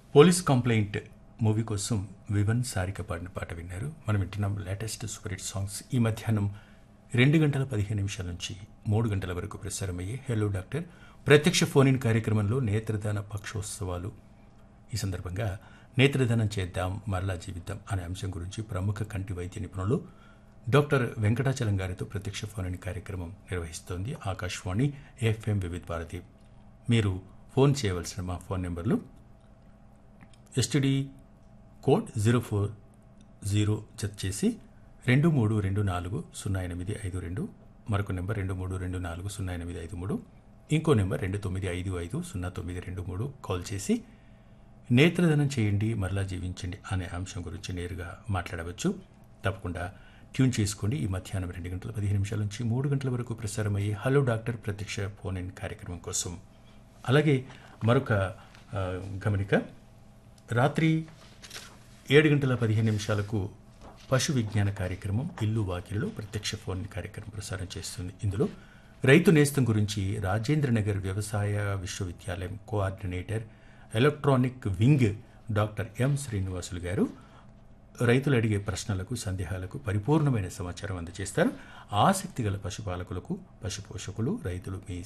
police complaint movie కోసం వివన్ సారిక పాడిన పాట విన్నారు మనం వింటున్నాం లేటెస్ట్ సూపర్ హిట్ సాంగ్స్ ఈ మధ్యాహ్నం రెండు గంటల పదిహేను నిమిషాల నుంచి మూడు గంటల వరకు ప్రసారమయ్యే హెలో డాక్టర్ ప్రత్యక్ష ఫోన్ ఇన్ కార్యక్రమంలో నేత్రదాన పక్షోత్సవాలు ఈ సందర్భంగా నేత్రదానం చేద్దాం మరలా జీవిద్దాం అనే అంశం గురించి ప్రముఖ కంటి వైద్య నిపుణులు డాక్టర్ వెంకటాచలం గారితో ప్రత్యక్ష ఫోన్ ఇన్ కార్యక్రమం నిర్వహిస్తోంది ఆకాశవాణి ఎఫ్ఎం వివిధ భారతి మీరు ఫోన్ చేయవలసిన మా ఫోన్ నెంబర్లు STD code zero four zero జత చేసి రెండు మూడు రెండు నాలుగు సున్నా ఎనిమిది ఐదు రెండు మరొక నెంబర్ రెండు మూడు రెండు నాలుగు సున్నా ఎనిమిది ఐదు మూడు ఇంకో నెంబర్ రెండు తొమ్మిది ఐదు ఐదు సున్నా తొమ్మిది రెండు మూడు కాల్ చేసి నేత్రదానం చేయండి మరలా జీవించండి అనే అంశం గురించి నేరుగా మాట్లాడవచ్చు తప్పకుండా ట్యూన్ చేసుకోండి ఈ మధ్యాహ్నం రెండు గంటల పదిహేను నిమిషాల నుంచి మూడు గంటల వరకు ప్రసారమయ్యే హలో డాక్టర్ ప్రత్యక్ష ఫోన్ ఇన్ కార్యక్రమం కోసం అలాగే మరొక ఆ, గమనిక రాత్రి ఏడు గంటల పదిహేను నిమిషాలకు పశు విజ్ఞాన కార్యక్రమం ఇల్లు వాకిలిలో ప్రత్యక్ష ఫోన్ కార్యక్రమం ప్రసారం చేస్తుంది ఇందులో రైతు నేస్తం గురించి రాజేంద్ర నగర్ వ్యవసాయ విశ్వవిద్యాలయం coordinator electronic wing doctor M Srinivasulu garu రైతులు అడిగే ప్రశ్నలకు సందేహాలకు పరిపూర్ణమైన సమాచారం అందజేస్తారు ఆసక్తి గల పశుపాలకులకు పశు పోషకులు రైతులు మీ